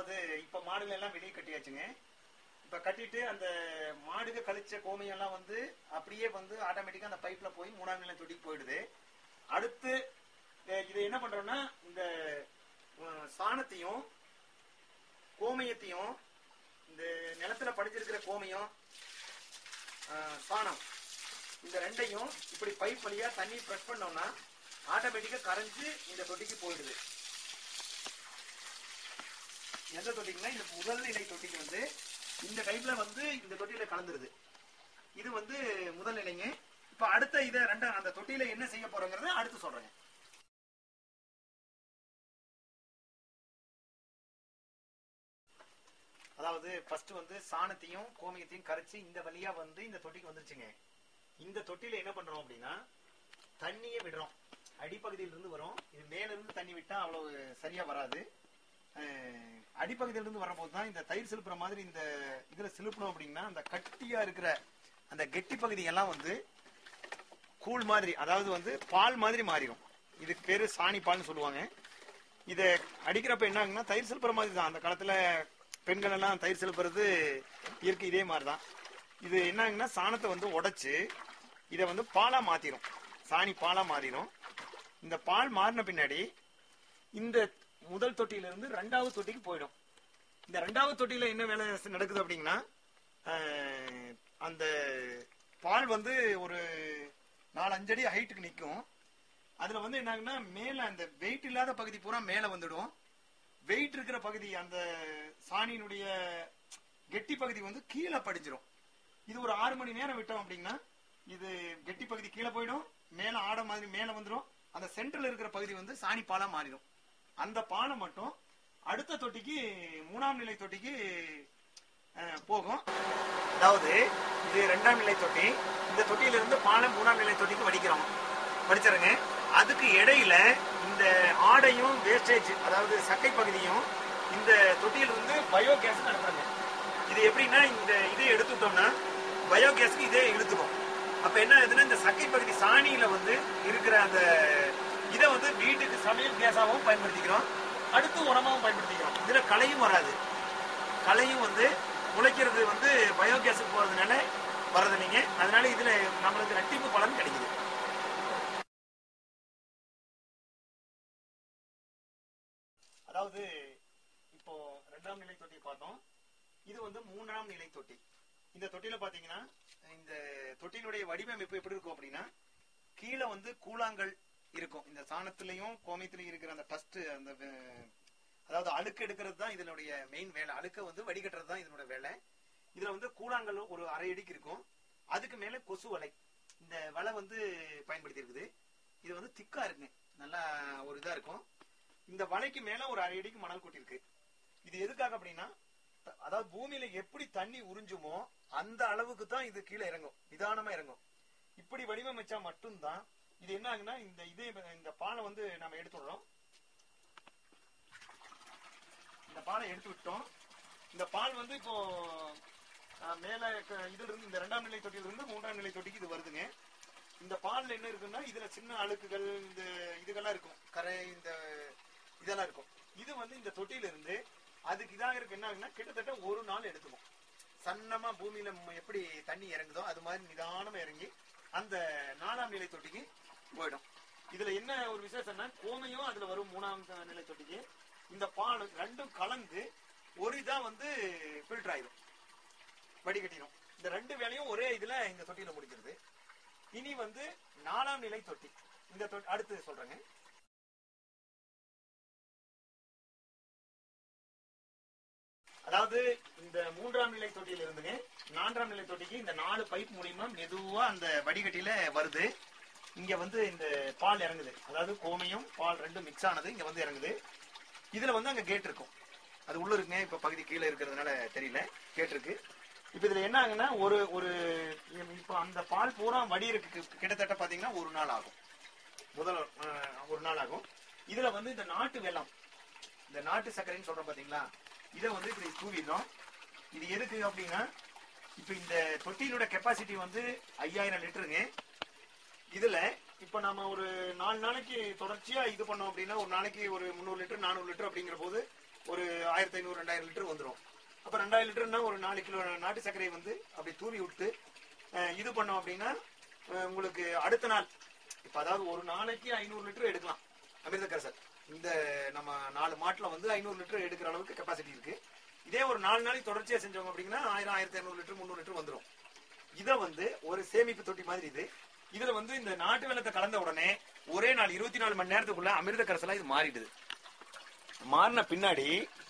அதாவது இப்ப மாடுகள் எல்லாம் வெளியே கட்டியாச்சுங்க இப்ப கட்டிட்டு அந்த மாடுக கழிச்ச கோமியம் எல்லாம் வந்து அப்படியே வந்து ஆட்டோமேட்டிக்கா அந்த பைப்ல போய் மூணாம் நிலை தொட்டிக்கு போயிடுது அடுத்து அஹ், இதை என்ன பண்றோம்னா இந்த அஹ், சாணத்தையும் கோமியத்தையும் இந்த நிலத்துல படிஞ்சிருக்கிற கோமியம் அஹ், சாணம் இந்த ரெண்டையும் இப்படி பைப் வழியா தண்ணி பிரஷ் பண்ணோம்னா ஆட்டோமேட்டிக்கா கரைஞ்சு இந்த தொட்டிக்கு போயிடுது எந்த தொட்டிக்குன்னா இந்த முதல் நிலை தொட்டிக்கு வந்து இந்த டைப்ல வந்து இந்த தொட்டியில கலந்துருது இது வந்து முதல் நிலைங்க இப்ப அடுத்த இத ரெண்டாம் அந்த தொட்டியில என்ன செய்ய போறோங்கிறத அடுத்து சொல்றேங்க அதாவது ஃபர்ஸ்ட் வந்து சாணத்தையும் கோமியத்தையும் கரைச்சு இந்த வழியா வந்து இந்த தொட்டிக்கு வந்துருச்சுங்க இந்த தொட்டியில என்ன பண்றோம் அப்படின்னா தண்ணியை விடுறோம் அடிப்பகுதியில இருந்து வரும் இது மேல இருந்து தண்ணி விட்டா அவ்வளவு சரியா வராது அஹ், அடிப்பகுதியில இருந்து வரும்போது தான் இந்த தயிர் சிலுப்புற மாதிரி இந்த இதுல சிலுப்பணும் அப்படின்னா அந்த கட்டியா இருக்கிற அந்த கெட்டி பகுதி எல்லாம் வந்து கூழ் மாதிரி அதாவது வந்து பால் மாதிரி மாறிடும் இதுக்கு பேரு சாணி பால்னு சொல்லுவாங்க இத அடிக்கிறப்ப என்ன ஆகுன்னா தயிர் செலுப்புற மாதிரி தான் அந்த காலத்துல பெண்கள் எல்லாம் தயிர் செலுப்புறது இயற்கை இதே மாதிரி தான் இது என்ன ஆகுன்னா சாணத்தை வந்து உடைச்சு இதை வந்து பாலா மாத்திரும் சாணி பாலா மாறிடும் இந்த பால் மாறின பின்னாடி இந்த முதல் தொட்டியில இருந்து ரெண்டாவது தொட்டிக்கு போயிடும் இந்த ரெண்டாவது தொட்டியில என்ன வேலை நடக்குது அப்படின்னா அஹ், அந்த பால் வந்து ஒரு நாலு அஞ்சடி ஹைட்டுக்கு நிற்கும் அதுல வந்து என்ன ஆகுன்னா மேல அந்த வெயிட் இல்லாத பகுதி பூரா மேல வந்துடும் வெயிட் இருக்கிற பகுதி அந்த சாணியினுடைய கெட்டி பகுதி வந்து கீழே படிஞ்சிரும் இது ஒரு ஆறு மணி நேரம் விட்டோம் அப்படின்னா இது கெட்டி பகுதி கீழே போயிடும் மேல ஆட மாதிரி மேல வந்துடும் அந்த சென்டர்ல இருக்கிற பகுதி வந்து சாணி பாலா மாறிடும் அந்த பாலை மட்டும் அடுத்த தொட்டிக்கு மூணாம் நிலை தொட்டிக்கு அஹ், போகும் அதாவது இது ரெண்டாம் நிலை தொட்டி இந்த தொட்டியில இருந்து பாலை மூணாம் நிலை தொட்டிக்கு வடிக்கிறோம் வடிச்சிருங்க அதுக்கு இடையில இந்த ஆடையும் வேஸ்டேஜ் அதாவது சக்கை பகுதியும் இந்த தொட்டியிலிருந்து பயோகேஸ் அனுப்புறாங்க இது எப்படின்னா இந்த இதை எடுத்துட்டோம்னா பயோகேஸ்க்கு இதே இழுத்துக்கும் அப்ப என்ன ஆகுதுன்னா இந்த சக்கை பகுதி சாணியில வந்து இருக்கிற அந்த இதை வந்து வீட்டுக்கு சமையல் கேஸாகவும் பயன்படுத்திக்கிறோம் அடுத்து உரமாகவும் பயன்படுத்திக்கிறோம் இதுல களையும் வராது களையும் வந்து முளைக்கிறது வந்து பயோகேஸுக்கு போறதுனால வர்றது இல்லைங்க அதனால இதுல நம்மளுக்கு ரெட்டிப்பு பலன் கிடைக்குது அதாவது இப்போ ரெண்டாம் நிலை தொட்டி பார்த்தோம் இது வந்து மூன்றாம் நிலை தொட்டி இந்த தொட்டியில பாத்தீங்கன்னா இந்த தொட்டியினுடைய வடிவமைப்பு எப்படி இருக்கும் அப்படின்னா கீழே வந்து கூழாங்கல் இருக்கும் இந்த சாணத்திலையும் கோமியத்திலையும் இருக்கிற அந்த டஸ்ட் அந்த அஹ், அதாவது அழுக்கு எடுக்கிறது தான் இதனுடைய மெயின் வேலை அழுக்க வந்து வடிகட்டுறது தான் இதனோட வேலை இதுல வந்து கூழாங்கல் ஒரு அரை அடிக்கு இருக்கும் அதுக்கு மேல கொசு வலை இந்த வலை வந்து பயன்படுத்தி இருக்குது இது வந்து திக்கா இருக்குங்க நல்லா ஒரு இதா இருக்கும் இந்த வலைக்கு மேல ஒரு அரை அடிக்கு மணல் கொட்டிருக்கு இது எதுக்காக அப்படின்னா த- அதாவது பூமியில எப்படி தண்ணி உறிஞ்சுமோ அந்த அளவுக்கு தான் இது கீழே இறங்கும் நிதானமா இறங்கும் இப்படி வடிவமைச்சா மட்டும்தான் இது என்ன ஆகுன்னா இந்த இதே இந்த பாலை வந்து நம்ம எடுத்துடுறோம் இந்த பாலை எடுத்து விட்டோம் இந்த பால் வந்து இப்போ அஹ், மேல க- இதுல இருந்து இந்த இரண்டாம் நிலை தொட்டியில இருந்து மூன்றாம் நிலை தொட்டிக்கு இது வருதுங்க இந்த பால்ல என்ன இருக்குன்னா இதுல சின்ன அழுக்குகள் இந்த இதுகள்லாம் இருக்கும் கரை இந்த இதெல்லாம் இருக்கும் இது வந்து இந்த தொட்டியில இருந்து அதுக்கு இதாக இருக்கு என்ன ஆகுன்னா கிட்டத்தட்ட ஒரு நாள் எடுத்துக்கும் சன்னமா பூமியில ம- எப்படி தண்ணி இறங்குதோ அது மாதிரி நிதானமா இறங்கி அந்த நாலாம் நிலை தொட்டிக்கு போயிடும் இதுல என்ன ஒரு விசேஷம்னா கோமையும் அதுல வரும் மூணாம் த- நிலை தொட்டிக்கு இந்த பால் ரெண்டும் கலந்து ஒரு இதா வந்து ஃபில்டர் ஆயிடும் வடிகட்டிடும் இந்த ரெண்டு வேலையும் ஒரே இதுல இந்த தொட்டியில முடிக்கிறது இனி வந்து நாலாம் நிலை தொட்டி இந்த தொட்டி அடுத்து சொல்றேங்க அதாவது இந்த மூன்றாம் நிலை தொட்டியில இருந்துங்க நான்காம் நிலை தொட்டிக்கு இந்த நாலு பைப் மூலியமா மெதுவா அந்த வடிகட்டியில வருது இங்க வந்து இந்த பால் இறங்குது அதாவது கோமையும் பால் ரெண்டும் மிக்ஸ் ஆனது இங்க வந்து இறங்குது இதுல வந்து அங்க கேட் இருக்கும் அது உள்ள இருக்குங்க இப்ப பகுதி கீழே இருக்கிறதுனால தெரியல கேட் இருக்கு இப்ப இதுல என்ன ஆகுன்னா ஒரு ஒரு இப்ப அந்த பால் பூரா வடி இருக்கு கிட்டத்தட்ட பாத்தீங்கன்னா ஒரு நாள் ஆகும் முதல் அஹ், ஒரு நாள் ஆகும் இதுல வந்து இந்த நாட்டு வெல்லம் இந்த நாட்டு சர்க்கரைன்னு சொல்றோம் பாத்தீங்களா இதை வந்து இப்படி தூவிடுறோம் இது எதுக்கு அப்படின்னா இப்ப இந்த தொட்டியினோட கெப்பாசிட்டி வந்து ஐயாயிரம் லிட்டருங்க இதுல இப்ப நம்ம ஒரு நாலு நாளைக்கு தொடர்ச்சியா இது பண்ணோம் அப்படின்னா ஒரு நாளைக்கு ஒரு முந்நூறு லிட்டர் நானூறு லிட்டர் அப்படிங்கிற போது ஒரு ஆயிரத்தி ஐநூறு ரெண்டாயிரம் லிட்டர் வந்துடும் அப்ப ரெண்டாயிரம் லிட்டர்னா ஒரு நாலு கிலோ நாட்டு சர்க்கரையை வந்து அப்படி தூவி விட்டு அஹ், இது பண்ணோம் அப்படின்னா அஹ், உங்களுக்கு அடுத்த நாள் இப்ப அதாவது ஒரு நாளைக்கு ஐநூறு லிட்டர் எடுக்கலாம் அமிர்த கரசல் இந்த நம்ம நாலு மாட்டுல வந்து ஐநூறு லிட்டர் எடுக்கிற அளவுக்கு கெப்பாசிட்டி இருக்கு இதே ஒரு நாலு நாளைக்கு தொடர்ச்சியா செஞ்சவங்க அப்படின்னா ஆயிரம் ஆயிரத்தி ஐநூறு லிட்டர் முந்நூறு லிட்டர் வந்துடும் இத வந்து ஒரு சேமிப்பு தொட்டி மாதிரி இது இதுல வந்து இந்த நாட்டு வெள்ளத்தை கலந்த உடனே ஒரே நாள் இருபத்தி நாலு மணி நேரத்துக்குள்ள அமிர்த கரசலா இது மாறிடுது மாறின பின்னாடி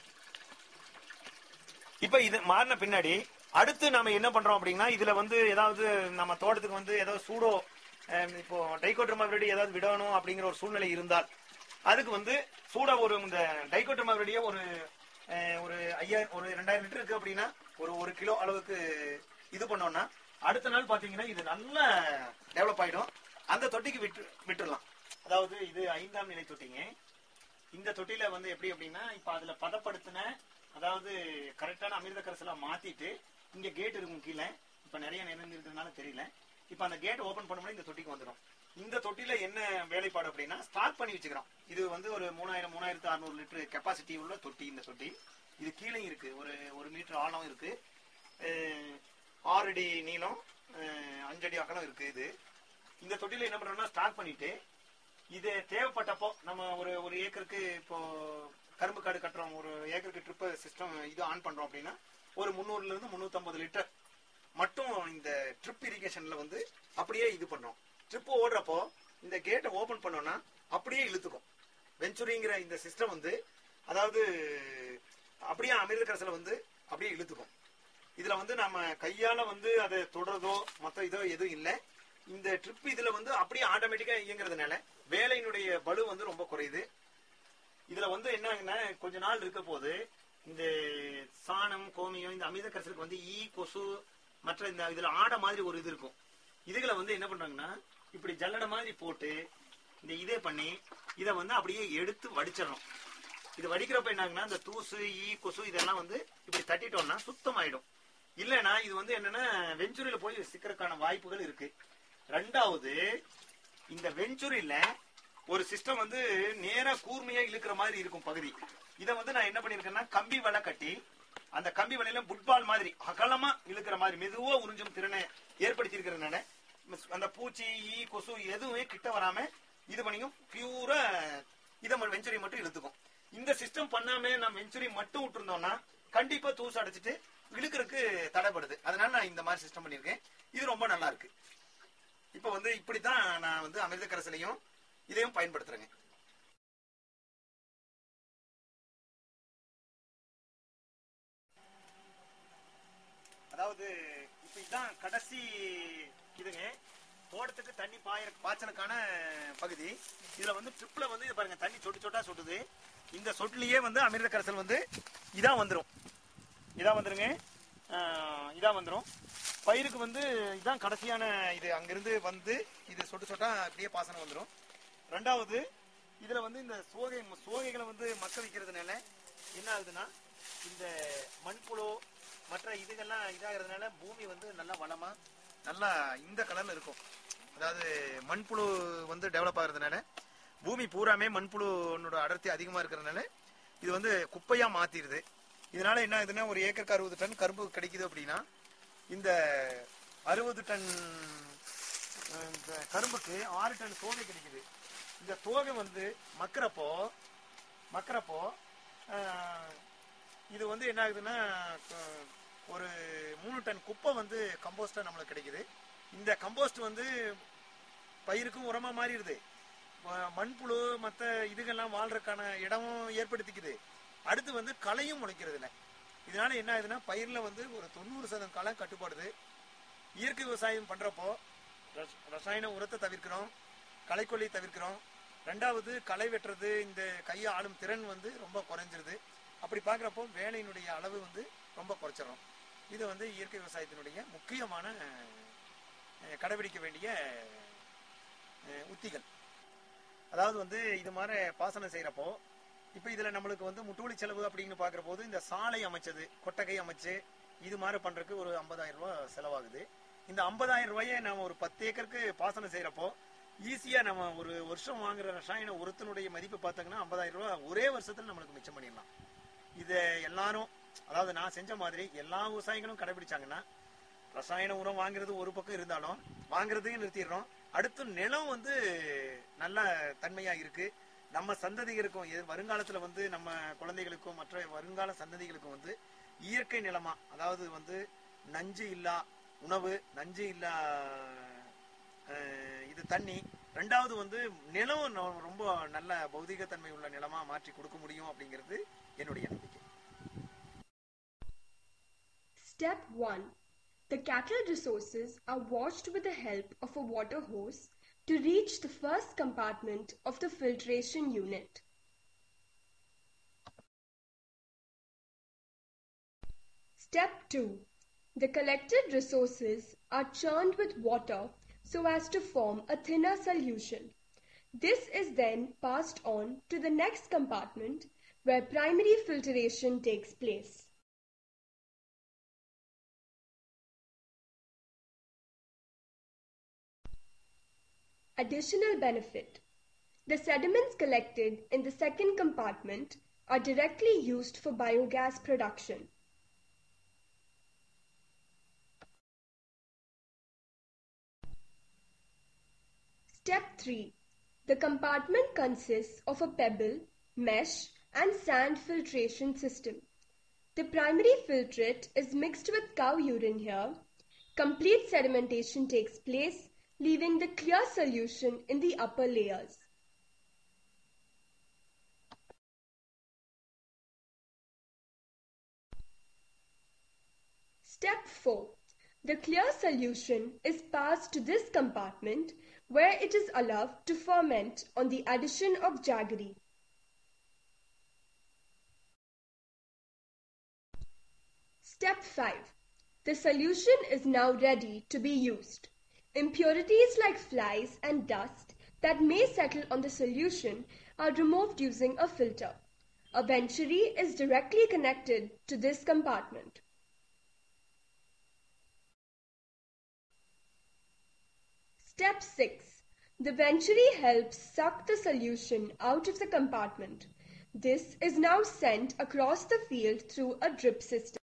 இப்ப இது மாறின பின்னாடி அடுத்து நாம என்ன பண்றோம் அப்படின்னா இதுல வந்து ஏதாவது நம்ம தோட்டத்துக்கு வந்து ஏதாவது சூடோ அஹ், இப்போ டைகோட்ரமாவிரடி ஏதாவது விடணும் அப்படிங்கிற ஒரு சூழ்நிலை இருந்தால் அதுக்கு வந்து சூடா ஒரு இந்த டைகோட்ரமாவிரடிய ஒரு அஹ், ஒரு ஐயாயிரம் ஒரு ரெண்டாயிரம் லிட்டர் இருக்கு அப்படின்னா ஒரு ஒரு கிலோ அளவுக்கு இது பண்ணோம்னா அடுத்த நாள் பாத்தீங்கன்னா இது நல்லா டெவலப் ஆயிடும் அந்த தொட்டிக்கு விட்டு விட்டுறலாம் அதாவது இது ஐந்தாம் நிலை தொட்டிங்க இந்த தொட்டில வந்து எப்படி அப்படின்னா இப்ப அதுல பதப்படுத்தின அதாவது கரெக்டான அமிர்த கரசலா மாத்திட்டு இங்க கேட் இருக்கும் கீழே இப்ப நிறைய நிறைய இருக்கிறதுனால தெரியல இப்ப அந்த கேட் ஓபன் பண்ணோம்னா இந்த தொட்டிக்கு வந்துடும் இந்த தொட்டில என்ன வேலைப்பாடு அப்படின்னா ஸ்டாக் பண்ணி வச்சுக்கிறோம் இது வந்து ஒரு மூணாயிரம் மூணாயிரத்து அறுநூறு லிட்டர் கெப்பாசிட்டி உள்ள தொட்டி இந்த தொட்டி இது கீழே இருக்கு ஒரு ஒரு மீட்டர் ஆழம் இருக்கு அஹ், ஆறு அடி நீளம் அஹ், அஞ்சு அடி அகலம் இருக்கு இது இந்த தொட்டில என்ன பண்றோம்னா ஸ்டாக் பண்ணிட்டு இது தேவைப்பட்டப்போ நம்ம ஒரு ஒரு ஏக்கருக்கு இப்போ கரும்பு காடு கட்டுறோம் ஒரு ஏக்கருக்கு ட்ரிப் சிஸ்டம் இது ஆன் பண்றோம் அப்படின்னா ஒரு முந்நூறுல இருந்து முந்நூத்தம்பது லிட்டர் மட்டும் இந்த ட்ரிப் இரிகேஷன்ல வந்து அப்படியே இது பண்ணோம் ட்ரிப் ஓடுறப்போ இந்த கேட்டை ஓபன் பண்ணோம்னா அப்படியே இழுத்துக்கும் வெஞ்சுரிங்கிற இந்த சிஸ்டம் வந்து அதாவது அப்படியே அமிர்த கரசல வந்து அப்படியே இழுத்துக்கும் இதுல வந்து நம்ம கையால வந்து அதை தொடரதோ மத்த இதோ எதுவும் இல்லை இந்த ட்ரிப் இதுல வந்து அப்படியே ஆட்டோமேட்டிக்கா இயங்குறதுனால வேலையினுடைய பலு வந்து ரொம்ப குறையுது இதுல வந்து என்ன ஆகுதுன்னா, கொஞ்ச நாள் இருக்க போது இந்த சாணம் கோமியம் இந்த அமிர்த கரசலுக்கு வந்து ஈ கொசு மற்ற இந்த இதுல ஆடை மாதிரி ஒரு இது இருக்கும் இதுகளை வந்து என்ன பண்றாங்கன்னா இப்படி ஜல்லடை மாதிரி போட்டு இந்த இதே பண்ணி இதை வந்து அப்படியே எடுத்து வடிச்சிடணும் இது வடிக்கிறப்ப என்ன ஆகுன்னா இந்த தூசு ஈ கொசு இதெல்லாம் வந்து இப்படி தட்டிட்டோம்னா சுத்தமாயிடும் இல்லைன்னா இது வந்து என்னன்னா வெஞ்சுரியில போய் சிக்கிறதுக்கான வாய்ப்புகள் இருக்கு ரெண்டாவது இந்த வெஞ்சுரியில ஒரு சிஸ்டம் வந்து நேரா கூர்மையா இழுக்கிற மாதிரி இருக்கும் பகுதி இதை வந்து நான் என்ன பண்ணிருக்கேன்னா கம்பி வலை கட்டி அந்த கம்பி வலையில ஃபுட்பால் மாதிரி அகலமா இழுக்கிற மாதிரி மெதுவா உறிஞ்சும் திறனை ஏற்படுத்தி இருக்கிறதுனால அந்த பூச்சி ஈ கொசு எதுவுமே கிட்ட வராம இது பண்ணிக்கும் பியூரா இதை வெஞ்சுரி மட்டும் இழுத்துக்கும் இந்த சிஸ்டம் பண்ணாம நம்ம வெஞ்சுரி மட்டும் விட்டுருந்தோம்னா கண்டிப்பா தூசு அடைச்சிட்டு இழுக்கிறதுக்கு தடைப்படுது அதனால நான் இந்த மாதிரி சிஸ்டம் பண்ணிருக்கேன் இது ரொம்ப நல்லா இருக்கு இப்ப வந்து இப்படித்தான் நான் வந்து அமிர்த கரசலையும் இதையும் பயன்படுத்துறேங்க அதாவது இப்ப இதுதான் கடைசி இதுங்க தோட்டத்துக்கு தண்ணி பாய பாய்ச்சலுக்கான பகுதி இதுல வந்து ட்ரிப்ல வந்து இது பாருங்க தண்ணி சொட்டு சொட்டா சொட்டுது இந்த சொட்டுலயே வந்து அமிர்த கரைசல் வந்து இதா வந்துரும் இதா வந்துருங்க ஆஹ் இதா வந்துரும் பயிருக்கு வந்து இதான் கடைசியான இது அங்கிருந்து வந்து இது சொட்டு சொட்டா அப்படியே பாசனம் வந்துரும் ரெண்டாவது இதுல வந்து இந்த சோகை சோகைகளை வந்து மக்க வைக்கிறதுனால என்ன ஆகுதுன்னா இந்த மண்புழு மற்ற இதுகெல்லாம் இதாகிறதுனால பூமி வந்து நல்லா வளமா நல்லா இந்த கலர்ல இருக்கும் அதாவது மண்புழு வந்து டெவலப் ஆகுறதுனால பூமி பூராமே மண்புழுனோட அடர்த்தி அதிகமா இருக்கிறதுனால இது வந்து குப்பையா மாத்திடுது இதனால என்ன ஆகுதுன்னா ஒரு ஏக்கருக்கு அறுபது டன் கரும்பு கிடைக்குது அப்படின்னா இந்த அறுபது டன் அஹ், இந்த கரும்புக்கு ஆறு டன் தோகை கிடைக்குது இந்த தோகை வந்து மக்கிறப்போ மக்கிறப்போ அஹ், இது வந்து என்ன ஆகுதுன்னா க- ஒரு மூணு டன் குப்பை வந்து கம்போஸ்டா நம்மளுக்கு கிடைக்குது இந்த கம்போஸ்ட் வந்து பயிருக்கும் உரமா மாறிடுது ம- மண்புழு மற்ற இதுகெல்லாம் வாழ்றதுக்கான இடமும் ஏற்படுத்திக்குது அடுத்து வந்து களையும் முளைக்கிறது இல்லை இதனால என்ன ஆகுதுன்னா பயிர்ல வந்து ஒரு தொண்ணூறு சதவீதம் களை கட்டுப்படுது இயற்கை விவசாயம் பண்றப்போ ரஸ்- ரசாயன உரத்தை தவிர்க்கிறோம் களைக்கொல்லி தவிர்க்கிறோம் ரெண்டாவது களை வெட்டுறது இந்த கையை ஆளும் திறன் வந்து ரொம்ப குறைஞ்சிருது அப்படி பார்க்குறப்போ வேலையினுடைய அளவு வந்து ரொம்ப குறைச்சிடறோம் இது வந்து இயற்கை விவசாயத்தினுடைய முக்கியமான அஹ், கடைபிடிக்க வேண்டிய அஹ், உத்திகள் அதாவது வந்து இது மாதிரி பாசனம் செய்யறப்போ இப்போ இதுல நம்மளுக்கு வந்து முட்டுவலி செலவு அப்படின்னு பார்க்குற போது இந்த சாலை அமைச்சது கொட்டகை அமைச்சு இது மாதிரி பண்றதுக்கு ஒரு ஐம்பதாயிரம் ரூபாய் செலவாகுது இந்த ஐம்பதாயிரம் ரூபாயை நம்ம ஒரு பத்து ஏக்கருக்கு பாசனம் செய்யறப்போ ஈஸியா நம்ம ஒரு வருஷம் வாங்குற ரசாயன உரத்தினுடைய மதிப்பு பார்த்தாங்கன்னா ஐம்பதாயிரம் ரூபாய் ஒரே வருஷத்துல நம்மளுக்கு மிச்சம் பண்ணிடலாம் இத எல்லாரும் அதாவது நான் செஞ்ச மாதிரி எல்லா விவசாயிகளும் கடைபிடிச்சாங்கன்னா ரசாயன உரம் வாங்குறது ஒரு பக்கம் இருந்தாலும் வாங்குறதையும் நிறுத்திடுறோம் அடுத்து நிலம் வந்து நல்ல தன்மையா இருக்கு நம்ம சந்ததிகளுக்கும் எது- வருங்காலத்துல வந்து நம்ம குழந்தைகளுக்கும் மற்ற வருங்கால சந்ததிகளுக்கும் வந்து இயற்கை நிலமா அதாவது வந்து நஞ்சு இல்லா உணவு நஞ்சு இல்லா அஹ், இது தண்ணி ரெண்டாவது வந்து நிலம் நொ- ரொம்ப நல்ல பௌதிக தன்மை உள்ள நிலமா மாற்றி கொடுக்க முடியும் அப்படிங்கிறது என்னுடைய நம்பிக்கை Step 1. The cattle resources are washed with the help of a water hose to reach the first compartment of the filtration unit. Step 2. The collected resources are churned with water so as to form a thinner solution. This is then passed on to the next compartment where primary filtration takes place. Additional benefit. The sediments collected in the second compartment are directly used for biogas production. Step 3. The compartment consists of a pebble, mesh, and sand filtration system. The primary filtrate is mixed with cow urine here. Complete sedimentation takes place, leaving the clear solution in the upper layers. Step 4. The clear solution is passed to this compartment where it is allowed to ferment on the addition of jaggery. Step 5. The solution is now ready to be used. Impurities like flies and dust that may settle on the solution are removed using a filter. A venturi is directly connected to this compartment. Step 6. The venturi helps suck the solution out of the compartment. This is now sent across the field through a drip system.